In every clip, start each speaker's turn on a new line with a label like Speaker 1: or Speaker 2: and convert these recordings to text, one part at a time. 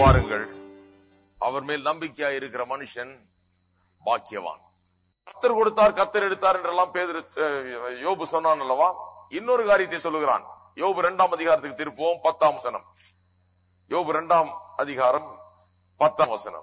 Speaker 1: பாருங்கள் அவர் மேல் நம்பிக்கையா இருக்கிற மனுஷன் பாக்கியவான் கத்தர் கொடுத்தார் கத்தர் எடுத்தார் என்றெல்லாம் பேதரு அஹ், யோபு சொன்னான் அல்லவா இன்னொரு காரியத்தை சொல்லுகிறான் யோபு இரண்டாம் அதிகாரத்துக்கு திருப்போம் பத்தாம் வசனம் யோபு இரண்டாம் அதிகாரம் பத்தாம் வசனம்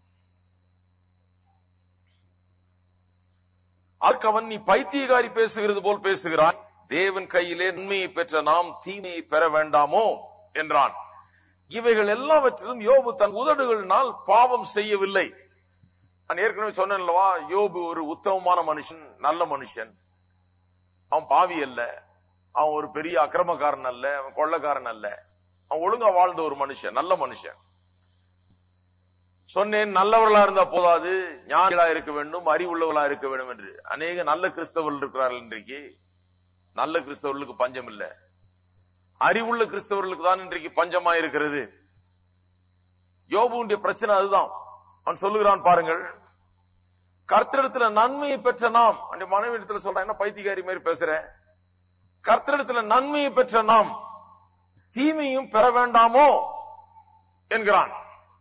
Speaker 1: அதற்கு அவன் நீ பைத்தியகாரி பேசுகிறது போல் பேசுகிறான் தேவன் கையிலே நன்மையை பெற்ற நாம் தீமையை பெற வேண்டாமோ என்றான் இவைகள் எல்லாவற்றிலும் யோபு தன் உதடுகளினால் பாவம் செய்யவில்லை நான் ஏற்கனவே சொன்னேன் அல்லவா யோபு ஒரு உத்தமமான மனுஷன் நல்ல மனுஷன் அவன் பாவி அல்ல அவன் ஒரு பெரிய அக்கிரமக்காரன் அல்ல அவன் கொள்ளக்காரன் அல்ல அவன் ஒழுங்கா வாழ்ந்த ஒரு மனுஷன் நல்ல மனுஷன் சொன்னேன் நல்லவர்களா இருந்தா போதாது ஞானிகளா இருக்க வேண்டும் அறிவுள்ளவர்களா இருக்க வேண்டும் என்று அநேக நல்ல கிறிஸ்தவர்கள் இருக்கிறார்கள் இன்றைக்கு நல்ல கிறிஸ்தவர்களுக்கு பஞ்சம் இல்ல அறிவுள்ள கிறிஸ்தவர்களுக்கு தான் இன்றைக்கு பஞ்சமா இருக்கிறது யோபுடைய பிரச்சனை அதுதான் அவன் சொல்லுகிறான் பாருங்கள் கர்த்தரிடத்துல நன்மையை பெற்ற நாம் அந்த மனைவி இடத்துல சொல்றான் என்ன பைத்தியக்காரி மாதிரி பேசுற கர்த்தரிடத்துல நன்மையை பெற்ற நாம் தீமையும் பெற வேண்டாமோ என்கிறான்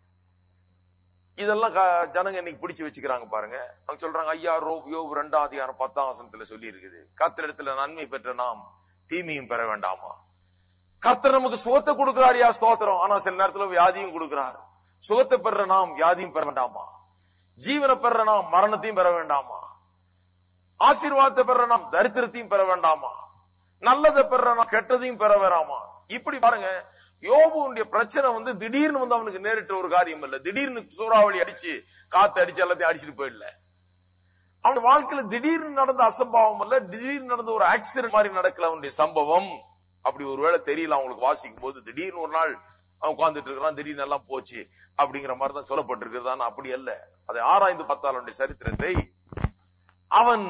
Speaker 1: இதெல்லாம் க- ஜனங்க இன்னைக்கு பிடிச்சு வச்சுக்கிறாங்க பாருங்க அவங்க சொல்றாங்க ஐயா ரோ யோபு ரெண்டாம் அதிகாரம் பத்தாம் வசனத்துல சொல்லி இருக்குது கர்த்தரிடத்துல நன்மை பெற்ற நாம் தீமையும் பெற வேண்டாமா கர்த்தர் நமக்கு சுகத்தை கொடுக்கிறார் யா ஸ்தோத்திரம் ஆனா சில நேரத்துல வியாதியும் கொடுக்கிறார் சுகத்தை பெற நாம் வியாதியும் பெற வேண்டாமா ஜீவனை பெற நாம் மரணத்தையும் பெற வேண்டாமா ஆசீர்வாதத்தை பெற நாம் தரித்திரத்தையும் பெற வேண்டாமா நல்லதை பெற நாம் கெட்டதையும் பெற வேண்டாமா இப்படி பாருங்க யோபுடைய பிரச்சனை வந்து திடீர்னு வந்து அவனுக்கு நேரிட்ட ஒரு காரியம் இல்ல திடீர்னு சூறாவளி அடிச்சு காத்து அடிச்சு எல்லாத்தையும் அடிச்சுட்டு போயிடல அவன் வாழ்க்கையில திடீர்னு நடந்த அசம்பாவம் அல்ல திடீர்னு நடந்த ஒரு ஆக்சிடென்ட் மாதிரி நடக்கல அவனுடைய சம்பவம் அப்படி ஒருவேளை தெரியல அவங்களுக்கு வாசிக்கும் போது திடீர்னு ஒரு நாள் அவன் உட்கார்ந்துட்டு இருக்கிறான் திடீர்னு எல்லாம் போச்சு அப்படிங்கிற மாதிரி தான் சொல்லப்பட்டிருக்கிறது ஆனா அப்படி அல்ல அதை ஆராய்ந்து பார்த்தால் அவனுடைய சரித்திரத்தை அவன்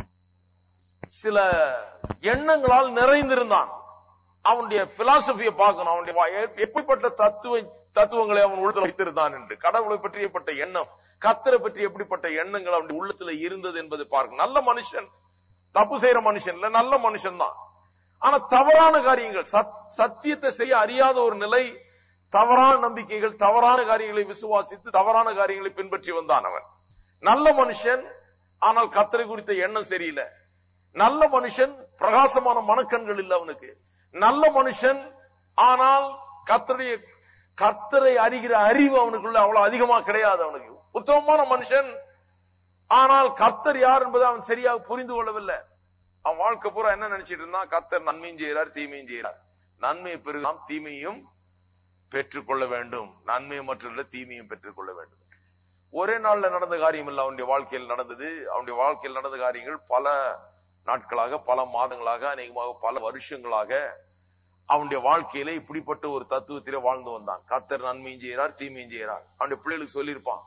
Speaker 1: சில எண்ணங்களால் நிறைந்திருந்தான் அவனுடைய பிலாசபியை பார்க்கணும் அவனுடைய வா- எ- எப்படிப்பட்ட தத்துவ தத்துவங்களை அவன் உள்ளத்தில் வைத்திருந்தான் என்று கடவுளை பற்றி எப்பட்ட எண்ணம் கத்தரை பற்றி எப்படிப்பட்ட எண்ணங்கள் அவனுடைய உள்ளத்துல இருந்தது என்பதை பார்க்க நல்ல மனுஷன் தப்பு செய்யற மனுஷன் இல்ல நல்ல மனுஷன் தான் ஆனா தவறான காரியங்கள் சத்- சத்தியத்தை செய்ய அறியாத ஒரு நிலை தவறான நம்பிக்கைகள் தவறான காரியங்களை விசுவாசித்து தவறான காரியங்களை பின்பற்றி வந்தான் அவன் நல்ல மனுஷன் ஆனால் கத்தரை குறித்த எண்ணம் சரியில்லை நல்ல மனுஷன் பிரகாசமான மனக்கண்கள் இல்ல அவனுக்கு நல்ல மனுஷன் ஆனால் கத்தருடைய கத்தரை அறிகிற அறிவு அவனுக்குள்ள அவ்வளவு அதிகமா கிடையாது அவனுக்கு உத்தமமான மனுஷன் ஆனால் கத்தர் யார் என்பதை அவன் சரியாக புரிந்து கொள்ளவில்லை அவன் வாழ்க்கை பூரா என்ன நினைச்சிட்டு இருந்தான் கத்தர் நன்மையும் செய்கிறார் தீமையும் செய்கிறார் நன்மையை பெருகாம் தீமையும் பெற்றுக்கொள்ள வேண்டும் நன்மையும் மட்டும் தீமையும் பெற்றுக்கொள்ள வேண்டும் ஒரே நாள்ல நடந்த காரியம் இல்ல அவனுடைய வாழ்க்கையில் நடந்தது அவனுடைய வாழ்க்கையில் நடந்த காரியங்கள் பல நாட்களாக பல மாதங்களாக அநேகமாக பல வருஷங்களாக அவனுடைய வாழ்க்கையில இப்படிப்பட்ட ஒரு தத்துவத்திலே வாழ்ந்து வந்தான் கத்தர் நன்மையும் செய்கிறார் தீமையும் செய்கிறார் அவனுடைய பிள்ளைகளுக்கு சொல்லியிருப்பான்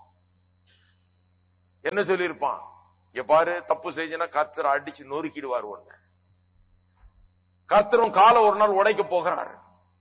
Speaker 1: என்ன சொல்லியிருப்பான் இங்க பாரு தப்பு செஞ்சனா கத்தர் அடிச்சு நொறுக்கிடுவார் ஒண்ணு கத்தரும் காலை ஒரு நாள் உடைக்க போகிறார்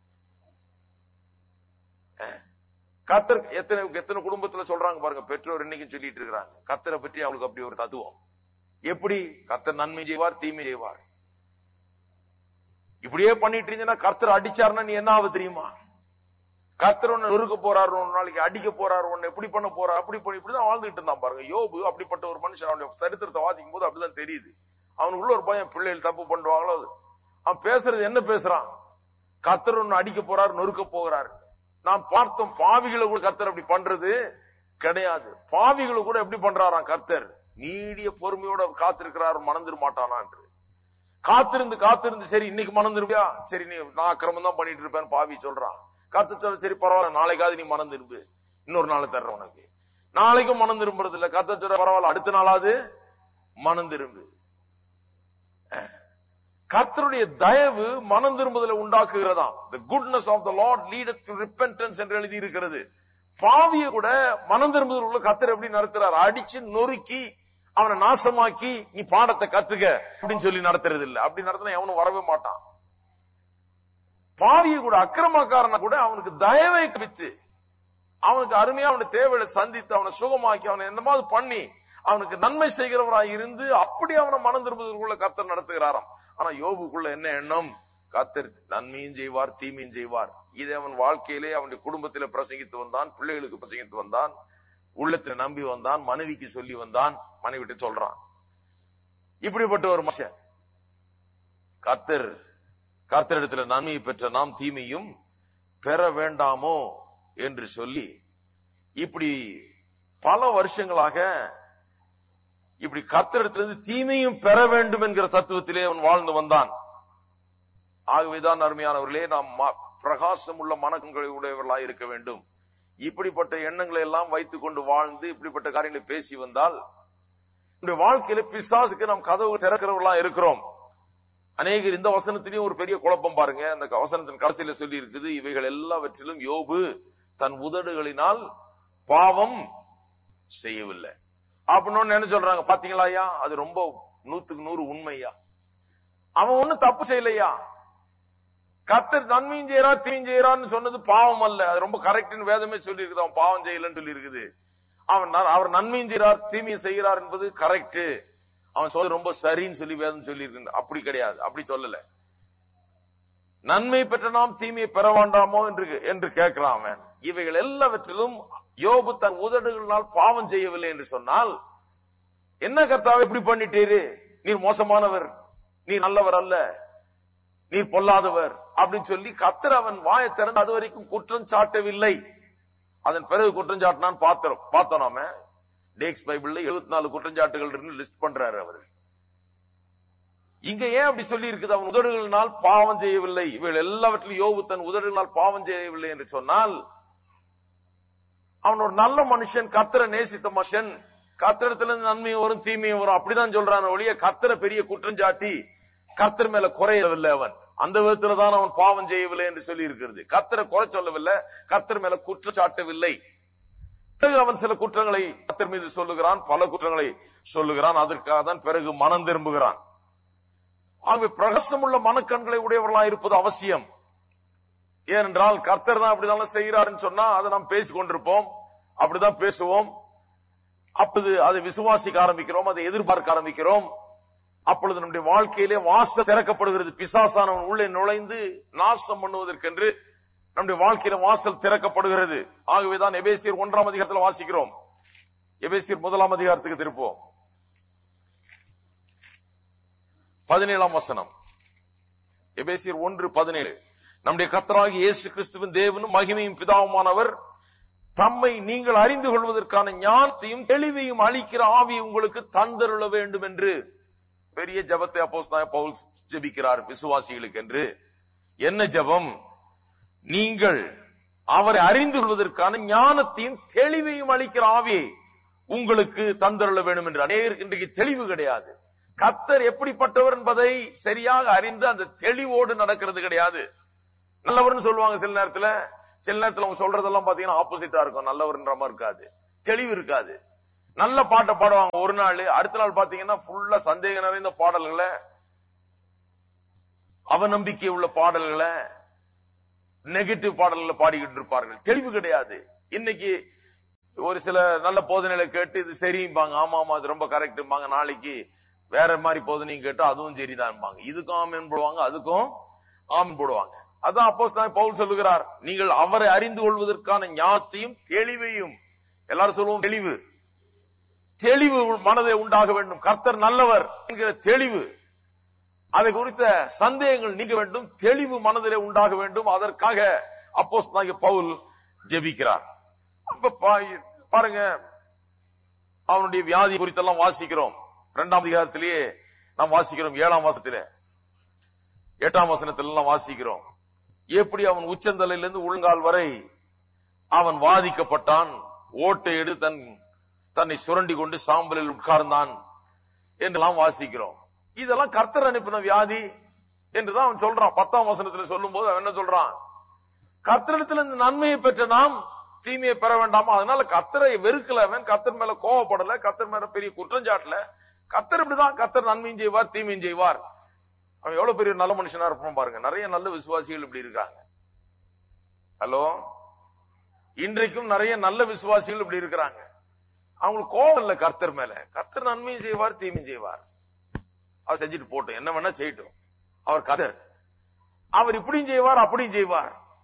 Speaker 1: கத்தர் எத்தனை எத்தனை குடும்பத்துல சொல்றாங்க பாருங்க பெற்றோர் இன்னைக்கும் சொல்லிட்டு இருக்கிறாங்க கத்தரை பற்றி அவளுக்கு அப்படி ஒரு தத்துவம் எப்படி கத்தர் நன்மை செய்வார் தீமை செய்வார் இப்படியே பண்ணிட்டு இருந்தீங்கன்னா கர்த்தர் அடிச்சாருன்னா நீ என்ன ஆகுது தெரியுமா கர்த்தர் ஒன்னு நொறுக்க போறாரு ஒரு நாளைக்கு அடிக்க போறாரு ஒன்னு எப்படி பண்ண போறாரு அப்படி பண்ணி இப்படிதான் வாழ்ந்துட்டு இருந்தான் பாருங்க யோபு அப்படிப்பட்ட ஒரு மனுஷன் அவனுடைய சரித்திரத்தை வாசிக்கும் போது அப்படிதான் தெரியுது அவனுக்குள்ள ஒரு பையன் பிள்ளைகள் தப்பு பண்ணுவாங்களோ அது. அவன் பேசுறது என்ன பேசுறான் கர்த்தர் ஒன்னு அடிக்க போறாரு நொறுக்க போகிறாரு நாம் பார்த்தோம் பாவிகளை கூட கர்த்தர் அப்படி பண்றது கிடையாது பாவிகளை கூட எப்படி பண்றாராம் கர்த்தர் நீடிய பொறுமையோட காத்திருக்கிறார் மணந்திர மாட்டானா என்று காத்திருந்து காத்திருந்து சரி இன்னைக்கு மணந்திருப்பியா சரி நீ நான் அக்கிரமம் தான் பண்ணிட்டு இருப்பேன் பாவி சொல்றான் காத்து சொல்ல சரி பரவாயில்ல நாளைக்காவது நீ மனம் திரும்பு இன்னொரு நாள் தர்றேன் உனக்கு நாளைக்கும் மனம் திரும்புறது இல்ல கத்த சொல்ற பரவாயில்ல அடுத்த நாளாவது மனம் திரும்பு கர்த்தருடைய தயவு மனம் திரும்புதலை உண்டாக்குகிறதா the goodness of the lord leadeth to repentance என்று எழுதி இருக்கிறது பாவிய கூட மனம் திரும்புதல் உள்ள கர்த்தர் எப்படி நடத்துறார் அடிச்சு நொறுக்கி அவனை நாசமாக்கி நீ பாடத்தை கத்துக்க அப்படின்னு சொல்லி நடத்துறது இல்ல அப்படி நடத்தினா எவனும் வரவே மாட்டான் பாவிய கூட அக்கிரமக்காரனை கூட அவனுக்கு தயவை கவித்து அவனுக்கு அருமையா அவனுடைய தேவையை சந்தித்து அவனை சுகமாக்கி அவனை என்னமாவது பண்ணி அவனுக்கு நன்மை செய்கிறவராய் இருந்து அப்படி அவனை மனம் திரும்புவதற்குள்ள கத்தர் நடத்துகிறாராம் ஆனா யோபுக்குள்ள என்ன எண்ணம் கத்தர் நன்மையும் செய்வார் தீமையும் செய்வார் இதை அவன் வாழ்க்கையிலே அவனுடைய குடும்பத்திலே பிரசங்கித்து வந்தான் பிள்ளைகளுக்கு பிரசங்கித்து வந்தான் உள்ளத்துல நம்பி வந்தான் மனைவிக்கு சொல்லி வந்தான் மனைவிட்டு சொல்றான் இப்படிப்பட்ட ஒரு மனுஷன் கர்த்தர் கர்த்தரிடத்துல நன்மையை பெற்ற நாம் தீமையும் பெற வேண்டாமோ என்று சொல்லி இப்படி பல வருஷங்களாக இப்படி கர்த்தரிடத்திலிருந்து தீமையும் பெற வேண்டும் என்கிற தத்துவத்திலே அவன் வாழ்ந்து வந்தான் ஆகவேதான் அருமையானவர்களே நாம் ம- பிரகாசம் உள்ள மனங்களை உடையவர்களாய் இருக்க வேண்டும் இப்படிப்பட்ட எண்ணங்களை எல்லாம் வைத்துக் கொண்டு வாழ்ந்து இப்படிப்பட்ட காரியங்களை பேசி வந்தால் நம்முடைய வாழ்க்கையில பிசாசுக்கு நாம் கதவு திறக்கிறவர்களா இருக்கிறோம் அநேகர் இந்த வசனத்திலேயும் ஒரு பெரிய குழப்பம் பாருங்க அந்த வசனத்தின் கடைசியில சொல்லி இருக்குது இவைகள் எல்லாவற்றிலும் யோபு தன் உதடுகளினால் பாவம் செய்யவில்லை அப்படின்னு என்ன சொல்றாங்க பாத்தீங்களா ஐயா அது ரொம்ப நூத்துக்கு நூறு உண்மையா அவன் ஒண்ணும் தப்பு செய்யலையா கர்த்தர் நன்மையும் செய்யறா தீமையும் செய்யறான்னு சொன்னது பாவம் அல்ல அது ரொம்ப கரெக்ட்னு வேதமே சொல்லி இருக்குது அவன் பாவம் செய்யலன்னு சொல்லி இருக்குது அவன் ந- அவர் நன்மையும் செய்கிறார் தீமையும் செய்கிறார் என்பது கரெக்ட் அவன் சொல்றது ரொம்ப சரின்னு சொல்லி வேதம் சொல்லி இருக்கு அப்படி கிடையாது அப்படி சொல்லல நன்மை பெற்ற நாம் தீமையை பெற வேண்டாமோ என்று என்று கேட்கிறான் அவன் இவைகள் எல்லாவற்றிலும் யோபு தன் உதடுகளினால் பாவம் செய்யவில்லை என்று சொன்னால் என்ன கர்த்தாவை இப்படி பண்ணிட்டீரு நீர் மோசமானவர் நீர் நல்லவர் அல்ல நீர் பொல்லாதவர் அப்படின்னு சொல்லி கத்தர் அவன் வாயை திறந்து அது வரைக்கும் குற்றம் சாட்டவில்லை அதன் பிறகு குற்றம் சாட்டினான் பார்த்தோம் பார்த்தோம் நாம டேக்ஸ் பைபிள்ல 74 நாலு குற்றஞ்சாட்டுகள் லிஸ்ட் பண்றாரு அவர் இங்க ஏன் அப்படி சொல்லி இருக்குது அவன் உதடுகளினால் பாவம் செய்யவில்லை இவள் எல்லாவற்றிலும் யோபு தன் உதடுகளினால் பாவம் செய்யவில்லை என்று சொன்னால் அவன் ஒரு நல்ல மனுஷன் கத்தரை நேசித்த மனுஷன் கத்திரத்திலிருந்து நன்மையும் வரும் தீமையும் வரும் அப்படிதான் சொல்றான் ஒழிய கத்தரை பெரிய குற்றம் சாட்டி கர்த்தர் மேல குறையவில்லை அவன் அந்த விதத்துல தான் அவன் பாவம் செய்யவில்லை என்று சொல்லி இருக்கிறது கத்தரை குறை சொல்லவில்லை கர்த்தர் மேல குற்றம் சாட்டவில்லை பிறகு அவன் சில குற்றங்களை கர்த்தர் மீது சொல்லுகிறான் பல குற்றங்களை சொல்லுகிறான் அதற்காக தான் பிறகு மனம் திரும்புகிறான் ஆகவே பிரகாசமுள்ள மனக்கண்களை உடையவர்களா இருப்பது அவசியம் ஏனென்றால் கர்த்தர் தான் அப்படிதான் செய்கிறாருன்னு சொன்னா அதை நாம் பேசிக் கொண்டிருப்போம் அப்படிதான் பேசுவோம் அப்பொழுது அதை விசுவாசிக்க ஆரம்பிக்கிறோம் அதை எதிர்பார்க்க ஆரம்பிக்கிறோம் அப்பொழுது நம்முடைய வாழ்க்கையிலே வாசல் திறக்கப்படுகிறது பிசாசானவன் உள்ளே நுழைந்து நாசம் பண்ணுவதற்கென்று நம்முடைய வாழ்க்கையில வாசல் திறக்கப்படுகிறது ஆகவேதான் எபேசியர் ஒன்றாம் அதிகாரத்தில் வாசிக்கிறோம் எபேசியர் முதலாம் அதிகாரத்துக்கு திருப்போம் பதினேழாம் வசனம் எபேசியர் ஒன்று பதினேழு நம்முடைய கத்தராகி இயேசு கிறிஸ்துவின் தேவனும் மகிமையும் பிதாவுமானவர் தம்மை நீங்கள் அறிந்து கொள்வதற்கான ஞானத்தையும் தெளிவையும் அளிக்கிற ஆவி உங்களுக்கு தந்தருள வேண்டும் என்று பெரிய ஜபத்தை அப்போஸ் பவுல் ஜெபிக்கிறார் விசுவாசிகளுக்கு என்று என்ன ஜெபம் நீங்கள் அவரை அறிந்து கொள்வதற்கான ஞானத்தையும் தெளிவையும் அளிக்கிற ஆவியை உங்களுக்கு தந்தருள வேண்டும் என்று அநேகருக்கு இன்றைக்கு தெளிவு கிடையாது கத்தர் எப்படிப்பட்டவர் என்பதை சரியாக அறிந்து அந்த தெளிவோடு நடக்கிறது கிடையாது நல்லவர்னு சொல்லுவாங்க சில நேரத்துல சில நேரத்துல அவங்க சொல்றதெல்லாம் பாத்தீங்கன்னா ஆப்போசிட்டா இருக்கும் நல்லவர்ன்ற மாதிரி இருக்காது தெளிவு இருக்காது நல்ல பாட்டை பாடுவாங்க ஒரு நாள் அடுத்த நாள் பாத்தீங்கன்னா ஃபுல்லா சந்தேகம் நிறைந்த பாடல்களை அவநம்பிக்கை உள்ள பாடல்களை நெகட்டிவ் பாடல்களை பாடிக்கிட்டு இருப்பார்கள் தெளிவு கிடையாது இன்னைக்கு ஒரு சில நல்ல போதனைகளை கேட்டு இது சரிம்பாங்க ஆமா ஆமா அது ரொம்ப கரெக்ட்பாங்க நாளைக்கு வேற மாதிரி போதனையும் கேட்டு அதுவும் சரிதான்பாங்க இதுக்கும் ஆமீன் போடுவாங்க அதுக்கும் ஆமீன் போடுவாங்க அதான் அப்போ பவுல் சொல்லுகிறார் நீங்கள் அவரை அறிந்து கொள்வதற்கான ஞானத்தையும் தெளிவையும் எல்லாரும் சொல்லுவோம் தெளிவு தெளிவு மனதை உண்டாக வேண்டும் கர்த்தர் நல்லவர் என்கிற தெளிவு அதை குறித்த சந்தேகங்கள் நீங்க வேண்டும் தெளிவு மனதிலே உண்டாக வேண்டும் அதற்காக அப்போஸ் பவுல் ஜெபிக்கிறார் அப்ப பா- பாருங்க அவனுடைய வியாதி குறித்தெல்லாம் வாசிக்கிறோம் இரண்டாம் அதிகாரத்திலேயே நாம் வாசிக்கிறோம் ஏழாம் மாசத்திலே எட்டாம் வசனத்துல எல்லாம் வாசிக்கிறோம் எப்படி அவன் உச்சந்தலையிலிருந்து உள்ளங்கால் வரை அவன் வாதிக்கப்பட்டான் ஓட்டை எடுத்து தன் தன்னை சுரண்டி கொண்டு சாம்பலில் உட்கார்ந்தான் என்றெல்லாம் வாசிக்கிறோம் இதெல்லாம் கர்த்தர் அனுப்பின வியாதி என்றுதான் அவன் சொல்றான் பத்தாம் வசனத்துல சொல்லும் போது அவன் என்ன சொல்றான் கர்த்தரிடத்துல இந்த நன்மையை பெற்ற நாம் தீமையை பெற வேண்டாமா அதனால கத்தரை வெறுக்கல அவன் கத்தர் மேல கோவப்படல கத்தர் மேல பெரிய குற்றஞ்சாட்டல கத்தர் இப்படிதான் கத்தர் நன்மையும் செய்வார் தீமையும் செய்வார் அவன் எவ்வளவு பெரிய நல்ல மனுஷனா இருப்பான் பாருங்க நிறைய நல்ல விசுவாசிகள் இப்படி இருக்காங்க ஹலோ இன்றைக்கும் நிறைய நல்ல விசுவாசிகள் இப்படி இருக்கிறாங்க அவங்களுக்கு கோபம் இல்ல கர்த்தர் மேல கர்த்தர் நன்மையும் செய்வார் தீமையும் செய்வார் அவர் செஞ்சுட்டு போட்டோம் என்ன வேணா செய்யட்டும் அவர் கதர் அவர் இப்படியும் செய்வார் அப்படியும் செய்வார்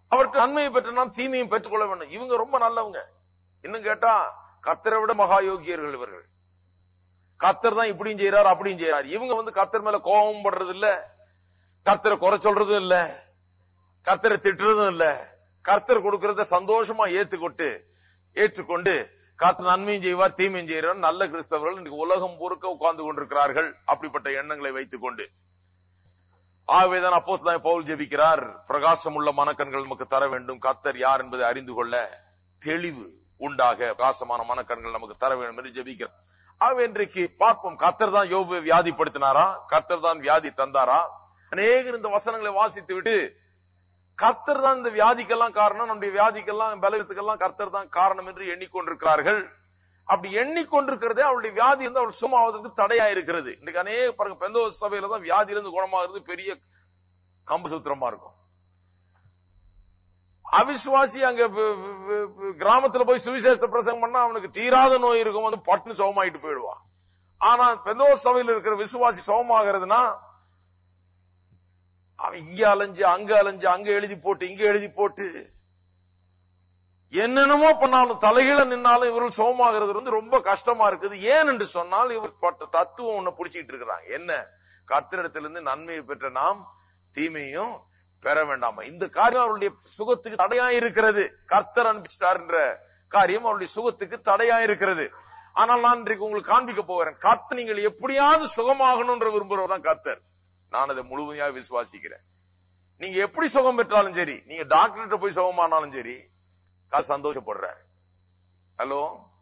Speaker 1: அவருக்கு நன்மையை பெற்ற நாம் தீமையும் பெற்றுக்கொள்ள வேண்டும் இவங்க ரொம்ப நல்லவங்க இன்னும் கேட்டா கத்தரை விட மகா யோகியர்கள் இவர்கள் கத்தர் தான் இப்படியும் செய்யறாரு அப்படியும் செய்யறாரு இவங்க வந்து கத்தர் மேல கோபம் படுறது இல்ல கத்தரை குறை சொல்றதும் இல்ல கத்தரை திட்டுறதும் இல்ல கர்த்தர் கொடுக்கறத சந்தோஷமா ஏத்துக்கொண்டு ஏற்றுக்கொண்டு கர்த்தர் நன்மையும் செய்வார் தீமையும் செய்வார் நல்ல கிறிஸ்தவர்கள் இன்றைக்கு உலகம் பொறுக்க உட்கார்ந்து கொண்டிருக்கிறார்கள் அப்படிப்பட்ட எண்ணங்களை வைத்துக் கொண்டு ஆகவேதான் அப்போஸ் தான் பவுல் ஜெபிக்கிறார் பிரகாசம் உள்ள மனக்கண்கள் நமக்கு தர வேண்டும் கர்த்தர் யார் என்பதை அறிந்து கொள்ள தெளிவு உண்டாக பிரகாசமான மனக்கண்கள் நமக்கு தர வேண்டும் என்று ஜெபிக்கிறார் ஆகவே இன்றைக்கு பார்ப்போம் கர்த்தர் தான் யோபு வியாதிப்படுத்தினாரா கர்த்தர் தான் வியாதி தந்தாரா அநேகர் இந்த வசனங்களை வாசித்து விட்டு கர்த்தர் தான் இந்த வியாதிக்கெல்லாம் காரணம் நம்முடைய வியாதிக்கெல்லாம் பலவீனத்துக்கெல்லாம் கர்த்தர் தான் காரணம் என்று எண்ணிக்கொண்டிருக்கிறார்கள் அப்படி எண்ணிக்கொண்டிருக்கிறதே அவளுடைய வியாதி இருந்து அவள் சுகமாவதற்கு தடையா இருக்கிறது இன்னைக்கு அநேக பாருங்க பெந்த சபையில தான் வியாதியிலிருந்து குணமாகிறது பெரிய கம்பு சூத்திரமா இருக்கும் அவிசுவாசி அங்க வ- வ- வ- கிராமத்துல போய் சுவிசேஷ பிரசங்கம் பண்ணா அவனுக்கு தீராத நோய் இருக்கும் வந்து பட்டுன்னு சுகமாயிட்டு போயிடுவான் ஆனா பெந்தோ சபையில் இருக்கிற விசுவாசி சுகமாகிறதுனா அவன் இங்க அலைஞ்சு அங்க அலைஞ்சு அங்க எழுதி போட்டு இங்க எழுதி போட்டு என்னென்னமோ பண்ணாலும் தலைகீழ நின்னாலும் இவர்கள் சோமாகிறது வந்து ரொம்ப கஷ்டமா இருக்குது ஏன் என்று சொன்னால் இவர் பட்ட தத்துவம் ஒண்ணு புடிச்சிட்டு இருக்கிறாங்க என்ன கர்த்தரிடத்திலிருந்து நன்மையை பெற்ற நாம் தீமையும் பெற வேண்டாமா இந்த காரியம் அவருடைய சுகத்துக்கு தடையா இருக்கிறது கர்த்தர் அனுப்பிச்சிட்டார் என்ற காரியம் அவருடைய சுகத்துக்கு தடையா இருக்கிறது ஆனால் நான் இன்றைக்கு உங்களுக்கு காண்பிக்க போகிறேன் கர்த்தர் நீங்கள் எப்படியாவது சுகமாகணும்ன்ற விரும்புறவர் தான் கர்த்தர் நான் அதை முழுமையாக விசுவாசிக்கிறேன் நீங்க எப்படி சுகம் பெற்றாலும் சரி நீங்க டாக்டர்கிட்ட போய் சுகமானாலும் சரி காசு சந்தோஷப்படுறாரு ஹலோ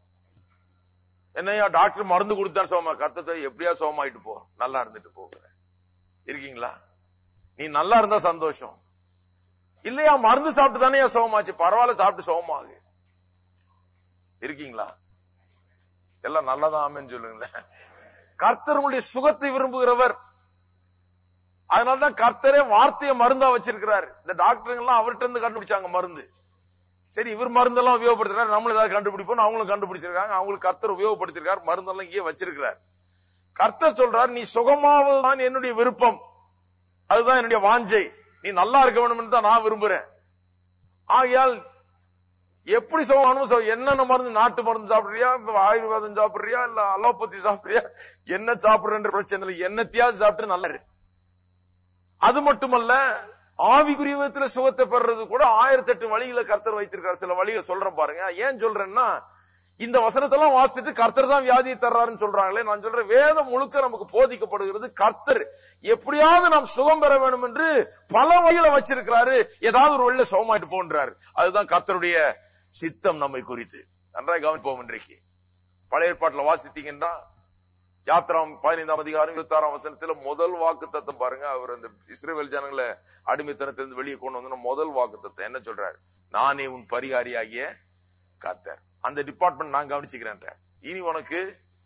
Speaker 1: என்னையா டாக்டர் மருந்து கொடுத்தா சுகமா கத்தத்தை எப்படியா சுகமாயிட்டு போ நல்லா இருந்துட்டு போகிற இருக்கீங்களா நீ நல்லா இருந்தா சந்தோஷம் இல்லையா மருந்து சாப்பிட்டு தானே சுகமாச்சு பரவாயில்ல சாப்பிட்டு சுகமாகு இருக்கீங்களா எல்லாம் நல்லதான் ஆமென்னு சொல்லுங்களேன் கர்த்தர் உங்களுடைய சுகத்தை விரும்புகிறவர் அதனாலதான் கர்த்தரே வார்த்தையை மருந்தா வச்சிருக்கிறாரு இந்த டாக்டருங்க எல்லாம் அவர்கிட்ட இருந்து கண்டுபிடிச்சாங்க மருந்து சரி இவர் மருந்தெல்லாம் உபயோகப்படுத்துறாரு நம்மளும் ஏதாவது கண்டுபிடிப்போம் அவங்களும் கண்டுபிடிச்சிருக்காங்க அவங்களுக்கு கர்த்தர் உபயோகப்படுத்திருக்காரு மருந்தெல்லாம் இங்கே வச்சிருக்கிறார் கர்த்தர் சொல்றார் நீ சுகமாவதுதான் என்னுடைய விருப்பம் அதுதான் என்னுடைய வாஞ்சை நீ நல்லா இருக்க வேண்டும் தான் நான் விரும்புறேன் ஆகையால் எப்படி சுகமானும் சுகம் என்னென்ன மருந்து நாட்டு மருந்து சாப்பிடுறியா இப்ப ஆயுர்வேதம் சாப்பிடுறியா இல்ல அலோபதி சாப்பிடுறியா என்ன சாப்பிடுறன்ற பிரச்சனை இல்லை என்னத்தையாவது சாப்பிட்டு நல்லா இரு. அது மட்டுமல்ல ஆவிக்குரிய விதத்துல சுகத்தை பெறது கூட ஆயிரத்தி எட்டு வழிகளை கர்த்தர் வைத்திருக்கார் சில வழிகள் சொல்றேன் பாருங்க ஏன் சொல்றேன்னா இந்த வசனத்தெல்லாம் வாசிச்சுட்டு கர்த்தர் தான் வியாதியை தர்றாருன்னு சொல்றாங்களே நான் சொல்றேன் வேதம் முழுக்க நமக்கு போதிக்கப்படுகிறது கர்த்தர் எப்படியாவது நாம் சுகம் பெற வேண்டும் என்று பல வழிகளை வச்சிருக்கிறாரு ஏதாவது ஒரு வழியில சுகமாயிட்டு போன்றாரு அதுதான் கர்த்தருடைய சித்தம் நம்மை குறித்து நன்றாக கவனிப்போம் இன்றைக்கு பழைய ஏற்பாட்டுல வாசித்தீங்கன்னா யாத்திராம் பதினைந்தாம் அதிகாரம் இருபத்தி ஆறாம் வசனத்துல முதல் வாக்கு தத்தம் பாருங்க அவர் அந்த இஸ்ரேல் ஜனங்களை அடிமைத்தனத்திலிருந்து வெளியே கொண்டு வந்து முதல் வாக்கு தத்தம் என்ன சொல்றாரு நானே உன் பரிகாரியாகிய கர்த்தர் அந்த டிபார்ட்மெண்ட் நான் கவனிச்சுக்கிறேன் இனி உனக்கு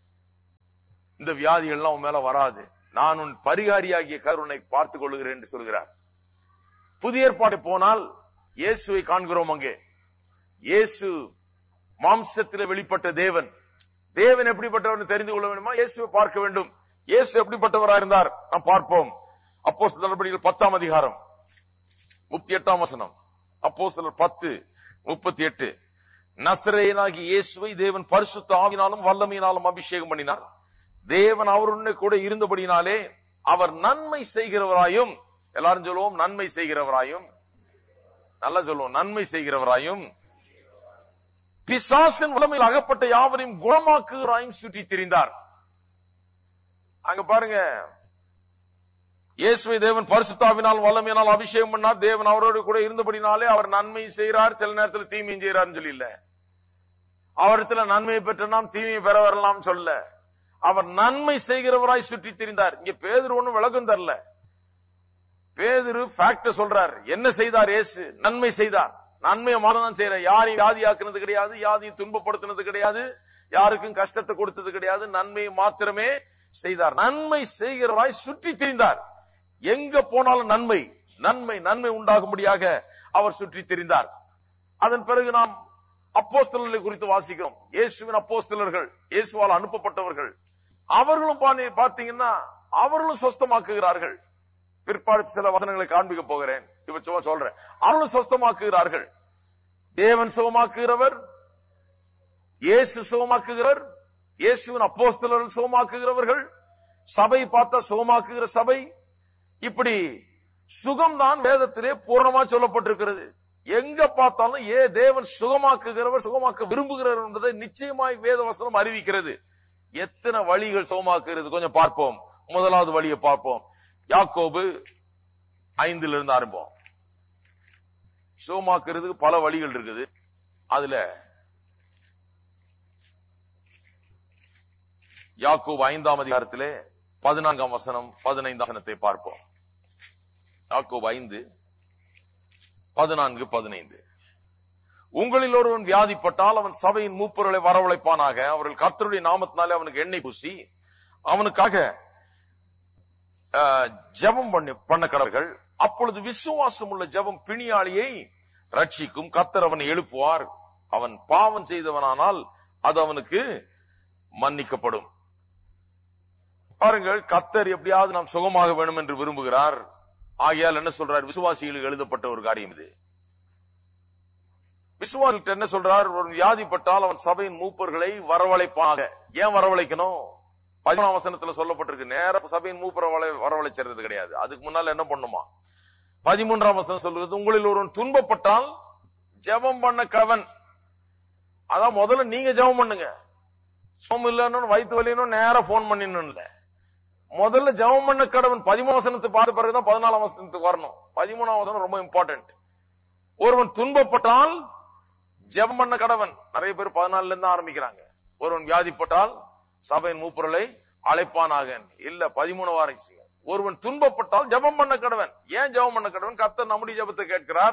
Speaker 1: இந்த வியாதிகள்லாம் உன் மேல வராது நான் உன் பரிகாரியாகிய கர் உன்னை பார்த்துக் கொள்கிறேன் என்று சொல்கிறார் புதிய ஏற்பாடு போனால் இயேசுவை காண்கிறோம் அங்கே இயேசு மாம்சத்திலே வெளிப்பட்ட தேவன் தேவன் எப்படிப்பட்டவர் தெரிந்து கொள்ள வேண்டுமா இயேசுவை பார்க்க வேண்டும் இயேசு எப்படிப்பட்டவராக இருந்தார் நாம் பார்ப்போம் அப்போ நடவடிக்கைகள் பத்தாம் அதிகாரம் முப்பத்தி எட்டாம் வசனம் அப்போ பத்து முப்பத்தி எட்டு நசரேயனாகி இயேசுவை தேவன் பரிசுத்த ஆவினாலும் வல்லமையினாலும் அபிஷேகம் பண்ணினார் தேவன் அவருடனே கூட இருந்தபடினாலே அவர் நன்மை செய்கிறவராயும் எல்லாரும் சொல்லுவோம் நன்மை செய்கிறவராயும் நல்லா சொல்லுவோம் நன்மை செய்கிறவராயும் பிசாசின் வல்லமையில் அகப்பட்ட யாவரையும் குணமாக்குகிறாயும் சுற்றி திரிந்தார் அங்க பாருங்க இயேசுவை தேவன் பரிசுத்தாவினால் வல்லமையினால் அபிஷேகம் பண்ணார் தேவன் அவரோடு கூட இருந்தபடினாலே அவர் நன்மை செய்கிறார் சில நேரத்தில் தீமையும் செய்கிறார்னு சொல்லி இல்ல அவரிடத்துல நன்மையை பெற்ற நாம் தீமையை பெற வரலாம் சொல்ல அவர் நன்மை செய்கிறவராய் சுற்றி திரிந்தார் இங்க பேதர் ஒண்ணும் விளக்கம் தரல பேதுரு ஃபேக்ட சொல்றார் என்ன செய்தார் இயேசு நன்மை செய்தார் நன்மையை மாறதான் செய்யற யாரையும் வியாதியாக்குனது கிடையாது யாரையும் துன்பப்படுத்தினது கிடையாது யாருக்கும் கஷ்டத்தை கொடுத்தது கிடையாது நன்மையை மாத்திரமே செய்தார் நன்மை செய்கிறவராய் சுற்றி திரிந்தார் எங்க போனாலும் நன்மை நன்மை நன்மை உண்டாகும்படியாக அவர் சுற்றி திரிந்தார் அதன் பிறகு நாம் அப்போஸ்தலர்களை குறித்து வாசிக்கிறோம் இயேசுவின் அப்போஸ்தலர்கள் இயேசுவால் அனுப்பப்பட்டவர்கள் அவர்களும் பாத்தீங்கன்னா அவர்களும் சொஸ்தமாக்குகிறார்கள் பிற்பாடு சில வசனங்களை காண்பிக்க போகிறேன் இப்ப சும்மா சொல்றேன் அவர்களும் சொஸ்தமாக்குகிறார்கள் தேவன் சுகமாக்குகிறவர் இயேசு சுகமாக்குகிறவர் இயேசுவின் அப்போஸ்தலர்கள் சுகமாக்குகிறவர்கள் சபை பார்த்த சுகமாக்குகிற சபை இப்படி சுகம்தான் வேதத்திலே பூர்ணமா சொல்லப்பட்டிருக்கிறது எங்க பார்த்தாலும் ஏ தேவன் சுகமாக்குகிறவர் சுகமாக்க விரும்புகிறவர் என்பதை நிச்சயமாய் வேத வசனம் அறிவிக்கிறது எத்தனை வழிகள் சுகமாக்குகிறது கொஞ்சம் பார்ப்போம் முதலாவது வழியை பார்ப்போம் யாக்கோபு ஐந்துல இருந்து ஆரம்பம் சுகமாக்குறதுக்கு பல வழிகள் இருக்குது அதுல யாக்கோபு ஐந்தாம் அதிகாரத்திலே பதினான்காம் வசனம் பதினைந்தாம் வசனத்தை பார்ப்போம் யாக்கோபு ஐந்து பதினான்கு பதினைந்து உங்களில் ஒருவன் வியாதிப்பட்டால் அவன் சபையின் மூப்பொருளை வரவழைப்பானாக அவர்கள் கர்த்தருடைய நாமத்தினாலே அவனுக்கு எண்ணெய் பூசி அவனுக்காக ஆஹ், ஜெபம் பண்ணி பண்ண கடவர்கள் அப்பொழுது விசுவாசம் உள்ள ஜெபம் பிணியாளியை ரட்சிக்கும் கர்த்தர் அவனை எழுப்புவார் அவன் பாவம் செய்தவனானால் அது அவனுக்கு மன்னிக்கப்படும் பாருங்கள் கத்தர் எப்படியாவது நாம் சுகமாக வேணும் என்று விரும்புகிறார் ஆகையால் என்ன சொல்றார் விசுவாசிகளுக்கு எழுதப்பட்ட ஒரு காரியம் இது விசுவாசிகிட்ட என்ன சொல்றார் ஒரு வியாதிப்பட்டால் அவன் சபையின் மூப்பர்களை வரவழைப்பாக ஏன் வரவழைக்கணும் பதினாம் வசனத்துல சொல்லப்பட்டிருக்கு நேர சபையின் மூப்பரை வளை- வரவழைச்சிறது கிடையாது அதுக்கு முன்னால என்ன பண்ணுமா பதிமூன்றாம் வசனம் சொல்லுவது உங்களில் ஒருவன் துன்பப்பட்டால் ஜெபம் பண்ண கவன் அதான் முதல்ல நீங்க ஜெபம் பண்ணுங்க சோம் இல்லன்னு வயிற்று வலினும் நேரா போன் பண்ணிடணும் இல்ல முதல்ல ஜெபம் பண்ண கடவன் பதிமூணு வசனத்தை பார்த்த பிறகுதான் பதினாலாம் வசனத்துக்கு வரணும் பதிமூணாம் வசனம் ரொம்ப இம்பார்ட்டன்ட் ஒருவன் துன்பப்பட்டால் ஜெபம் பண்ண கடவன் நிறைய பேர் பதினாலுல இருந்து ஆரம்பிக்கிறாங்க ஒருவன் வியாதிப்பட்டால் சபையின் மூப்பொருளை அழைப்பானாக இல்ல பதிமூணு வாரம் ஒருவன் துன்பப்பட்டால் ஜெபம் பண்ண கடவன் ஏன் ஜெபம் பண்ண கடவன் கர்த்தர் நம்முடைய ஜெபத்தை கேட்கிறார்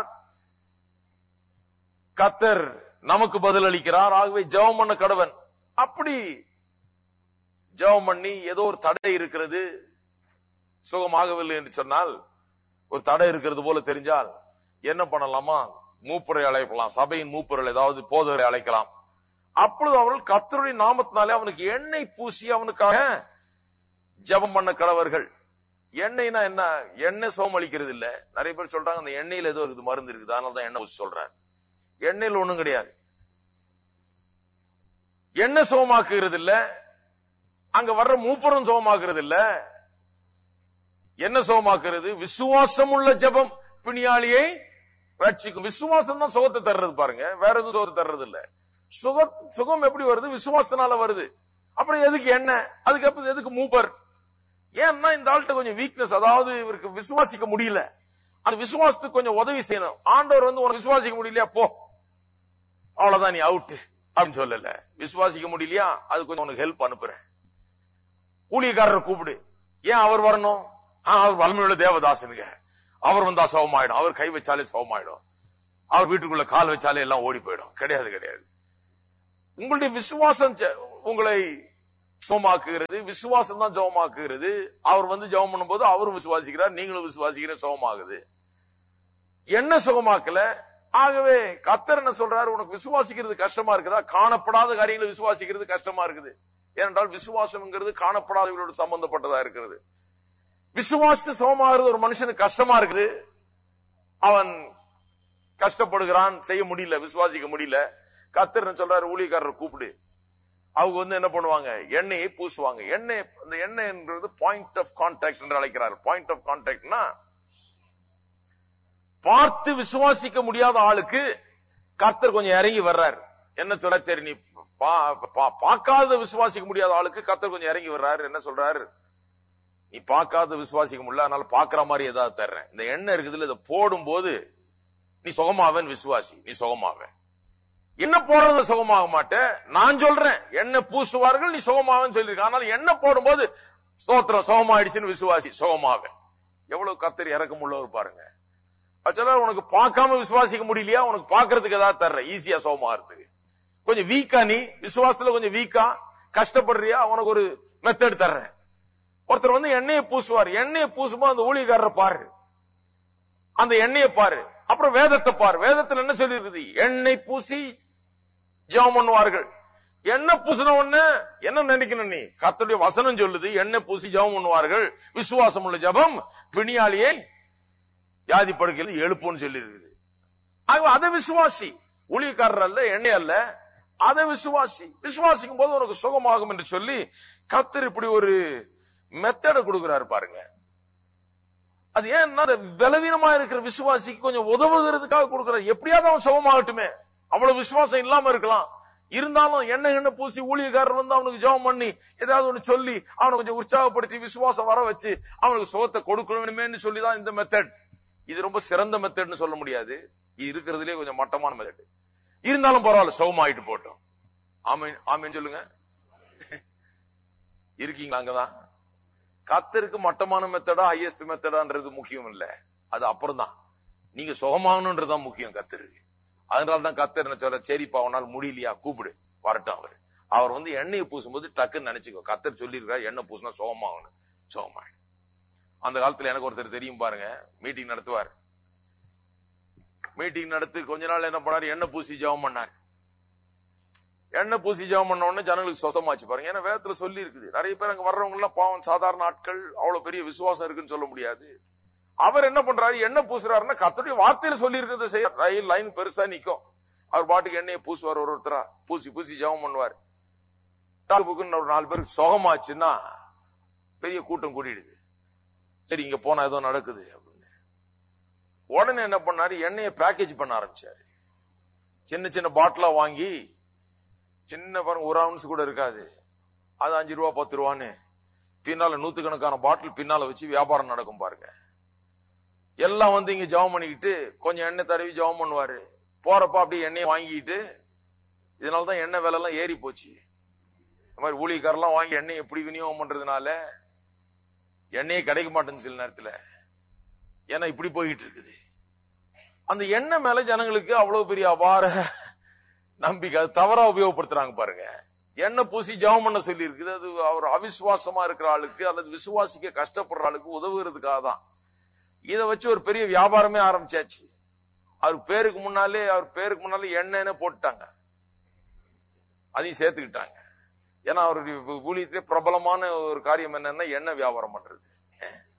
Speaker 1: கர்த்தர் நமக்கு பதில் அளிக்கிறார் ஆகவே ஜெபம் பண்ண கடவன் அப்படி ஜெபம் பண்ணி ஏதோ ஒரு தடை இருக்கிறது சுகமாகவில்லை என்று சொன்னால் ஒரு தடை இருக்கிறது போல தெரிஞ்சால் என்ன பண்ணலாமா மூப்பரை அழைக்கலாம் சபையின் மூப்பர்கள் ஏதாவது போதரை அழைக்கலாம் அப்பொழுது அவர்கள் கர்த்தருடைய நாமத்தினாலே அவனுக்கு எண்ணெய் பூசி அவனுக்காக ஜெபம் பண்ண கடவர்கள் எண்ணெய்னா என்ன எண்ணெய் சோகம் அளிக்கிறது இல்ல நிறைய பேர் சொல்றாங்க அந்த எண்ணெயில ஏதோ இருக்குது மருந்து இருக்குது அதனால தான் எண்ணெய் பூசி சொல்றாரு எண்ணெயில ஒண்ணும் கிடையாது எண்ணெய் சோமாக்குகிறது இல்ல அங்க வர்ற மூப்பரும் சோமாக்குறது இல்ல என்ன சோமாக்குறது விசுவாசம் உள்ள ஜெபம் பிணியாளியை ரட்சிக்கும் விசுவாசம் தான் சுகத்தை தர்றது பாருங்க வேற எதுவும் சுகத்தை தர்றது இல்ல சுக சுகம் எப்படி வருது விசுவாசத்தினால வருது அப்புறம் எதுக்கு என்ன அதுக்கப்புறம் எதுக்கு மூப்பர் ஏன்னா இந்த ஆள்கிட்ட கொஞ்சம் வீக்னஸ் அதாவது இவருக்கு விசுவாசிக்க முடியல அந்த விசுவாசத்துக்கு கொஞ்சம் உதவி செய்யணும் ஆண்டவர் வந்து உனக்கு விசுவாசிக்க முடியலையா போ அவ்வளவுதான் நீ அவுட் அப்படின்னு சொல்லல விசுவாசிக்க முடியலையா அது கொஞ்சம் உனக்கு ஹெல்ப் அனுப்புறேன் ஊழியக்காரரை கூப்பிடு ஏன் அவர் வரணும் ஆ, அவர் வலிமையுள்ள தேவதாசனுங்க அவர் வந்தா சவமாயிடும் அவர் கை வச்சாலே சவமாயிடும் அவர் வீட்டுக்குள்ள கால் வச்சாலே எல்லாம் ஓடி போயிடும் கிடையாது கிடையாது உங்களுடைய விசுவாசம் ஜெ- உங்களை சோமாக்குகிறது விசுவாசம் தான் ஜெபமாக்குகிறது அவர் வந்து ஜெபம் பண்ணும்போது அவரும் விசுவாசிக்கிறார் நீங்களும் விசுவாசிக்கிற சுகமாகுது என்ன சுகமாக்கல ஆகவே கத்தர் என்ன சொல்றாரு உனக்கு விசுவாசிக்கிறது கஷ்டமா இருக்குதா காணப்படாத காரியங்களை விசுவாசிக்கிறது கஷ்டமா இருக்குது ஏனென்றால் விசுவாசம்ங்கிறது காணப்படாதவர்களோடு சம்பந்தப்பட்டதா இருக்கிறது விசுவாசித்து சுகமாகிறது ஒரு மனுஷனுக்கு கஷ்டமா இருக்குது அவன் கஷ்டப்படுகிறான் செய்ய முடியல விசுவாசிக்க முடியல கத்தர் என்ன சொல்றாரு ஊழியக்காரர் கூப்பிடு அவங்க வந்து என்ன பண்ணுவாங்க எண்ணெயை பூசுவாங்க எண்ணெய் அந்த எண்ணெய்ன்றது பாயிண்ட் ஆஃப் கான்டாக்ட் என்று அழைக்கிறார் பாயிண்ட் ஆஃப் கான்டாக்ட்னா பார்த்து விசுவாசிக்க முடியாத ஆளுக்கு கர்த்தர் கொஞ்சம் இறங்கி வர்றாரு என்ன சொல்ற சரி நீ பா- பா- பார்க்காத விசுவாசிக்க முடியாத ஆளுக்கு கர்த்தர் கொஞ்சம் இறங்கி வர்றாரு என்ன சொல்றாரு நீ பார்க்காத விசுவாசிக்க முடியல அதனால பாக்குற மாதிரி ஏதாவது தர்றேன் இந்த எண்ணெய் இருக்குதுல இதை போடும்போது நீ சுகமாவன் விசுவாசி நீ சுகமாவன் என்ன போடுறது சுகமாக மாட்டேன் நான் சொல்றேன் என்ன பூசுவார்கள் நீ சுகமாவன் சொல்லியிருக்க ஆனால் என்ன போடும்போது ஸ்தோத்திரம் சுகமாயிடுச்சுன்னு விசுவாசி சுகமாவன் எவ்வளவு கத்தர் இறக்கம் உள்ளவர் பாருங்க ஆக்சுவலா உனக்கு பார்க்காம விசுவாசிக்க முடியலையா உனக்கு பார்க்கிறதுக்கு ஏதாவது தர்றேன் ஈஸியா சுகமாகறதுக்கு கொஞ்சம் வீக்கா நீ விசுவாசத்துல கொஞ்சம் வீக்கா கஷ்டப்படுறியா உனக்கு ஒரு மெத்தட் தர்றேன் ஒருத்தர் வந்து எண்ணெயை பூசுவார் எண்ணெயை பூசும்போது அந்த ஊழியக்காரரை பாரு அந்த எண்ணெயை பாரு அப்புறம் வேதத்தை பாரு வேதத்துல என்ன சொல்லி இருக்குது எண்ணெய் பூசி ஜெபம் பண்ணுவார்கள் எண்ணெய் பூசின உடனே என்ன நினைக்கணும் நீ கர்த்தருடைய வசனம் சொல்லுது எண்ணெய் பூசி ஜெபம் பண்ணுவார்கள் விசுவாசம் உள்ள ஜெபம் பிணியாளியை வியாதி படுக்கையில் எழுப்புன்னு சொல்லி இருக்குது ஆகவே அதை விசுவாசி ஊழியக்காரர் அல்ல எண்ணெய் அல்ல அதை விசுவாசி விசுவாசிக்கும் போது உனக்கு சுகமாகும் என்று சொல்லி கத்தர் இப்படி ஒரு மெத்தட கொடுக்கிறாரு பாருங்க அது ஏன்னா அந்த பலவீனமா இருக்கிற விசுவாசிக்கு கொஞ்சம் உதவுகிறதுக்காக கொடுக்கிறார் எப்படியாவது அவன் சுகமாகட்டுமே அவ்வளவு விசுவாசம் இல்லாம இருக்கலாம் இருந்தாலும் எண்ணெய் எண்ணெய் பூசி ஊழியக்காரர் வந்து அவனுக்கு ஜெபம் பண்ணி ஏதாவது ஒண்ணு சொல்லி அவனை கொஞ்சம் உற்சாகப்படுத்தி விசுவாசம் வர வச்சு அவனுக்கு சுகத்தை கொடுக்கணுமேன்னு சொல்லிதான் இந்த மெத்தட் இது ரொம்ப சிறந்த மெத்தட்னு சொல்ல முடியாது இது இருக்கிறதுலே கொஞ்சம் மட்டமான மெத்தட் இருந்தாலும் பரவாயில்ல சுகமாயிட்டு போட்டோம் ஆமீன் ஆமீன் சொல்லுங்க இருக்கீங்களா அங்கதான் கத்தருக்கு மட்டமான மெத்தடா ஹையஸ்ட் மெத்தடான்றது முக்கியம் இல்ல அது அப்புறம் தான் நீங்க சுகமாகணுன்றதுதான் முக்கியம் கத்தருக்கு அதனால தான் கத்தர் என்ன சொல்ற சரிப்பா உன்னால் முடியலையா கூப்பிடு வரட்டும் அவர் அவர் வந்து எண்ணெயை பூசும்போது டக்குன்னு நினைச்சுக்கோ கத்தர் சொல்லியிருக்காரு எண்ணெய் பூசினா சுகமாகணும் சுகமாயிடும் அந்த காலத்துல எனக்கு ஒருத்தர் தெரியும் பாருங்க மீட்டிங் நடத்துவார் மீட்டிங் நடத்தி கொஞ்ச நாள் என்ன பண்ணாரு எண்ணெய் பூசி ஜெபம் பண்ணார் எண்ணெய் பூசி ஜெபம் பண்ண உடனே ஜனங்களுக்கு சொத்தமாச்சு பாருங்க ஏன்னா வேதத்துல சொல்லி இருக்குது நிறைய பேர் அங்க வர்றவங்க எல்லாம் பாவம் சாதாரண ஆட்கள் அவ்வளவு பெரிய விசுவாசம் இருக்குன்னு சொல்ல முடியாது அவர் என்ன பண்றாரு எண்ணெய் பூசுறாருன்னா கத்தருடைய வார்த்தையில சொல்லி இருக்கிறத செய்ய ரயில் லைன் பெருசா நிக்கும் அவர் பாட்டுக்கு எண்ணெயை பூசுவார் ஒரு ஒருத்தரா பூசி பூசி ஜெபம் பண்ணுவார் புக்குன்னு ஒரு நாலு பேருக்கு சுகமாச்சுன்னா பெரிய கூட்டம் கூட்டிடுது சரி இங்க போனா ஏதோ நடக்குது அப்படின்னு உடனே என்ன பண்ணாரு எண்ணெயை பேக்கேஜ் பண்ண ஆரம்பிச்சாரு சின்ன சின்ன பாட்டிலா வாங்கி சின்ன பாருங்க ஒரு அவுன்ஸ் கூட இருக்காது அது அஞ்சு ரூபா பத்து ரூபான்னு பின்னால நூத்துக்கணக்கான பாட்டில் பின்னால வச்சு வியாபாரம் நடக்கும் பாருங்க எல்லாம் வந்து இங்க ஜெபம் பண்ணிக்கிட்டு கொஞ்சம் எண்ணெய் தடவி ஜெபம் பண்ணுவாரு போறப்ப அப்படியே எண்ணெயை வாங்கிட்டு இதனாலதான் எண்ணெய் விலை எல்லாம் ஏறி போச்சு இந்த மாதிரி ஊழியக்காரெல்லாம் வாங்கி எண்ணெய் எப்படி விநியோகம் பண்றதுனால எண்ணெயே கிடைக்க மாட்டேங்குது சில நேரத்துல ஏன்னா இப்படி போயிட்டு இருக்குது அந்த எண்ணெய் மேல ஜனங்களுக்கு அவ்வளவு பெரிய அபார நம்பிக்கை அது தவறா உபயோகப்படுத்துறாங்க பாருங்க எண்ணெய் பூசி ஜெபம் பண்ண சொல்லி இருக்குது அது அவர் அவிசுவாசமா இருக்கிற ஆளுக்கு அல்லது விசுவாசிக்க கஷ்டப்படுற ஆளுக்கு உதவுகிறதுக்காக தான் இதை வச்சு ஒரு பெரிய வியாபாரமே ஆரம்பிச்சாச்சு அவர் பேருக்கு முன்னாலே அவர் பேருக்கு முன்னாலே எண்ணெய்னு போட்டுட்டாங்க அதையும் சேர்த்துக்கிட்டாங்க ஏன்னா அவருடைய ஊழியத்திலே பிரபலமான ஒரு காரியம் என்னன்னா எண்ணெய் வியாபாரம் பண்றது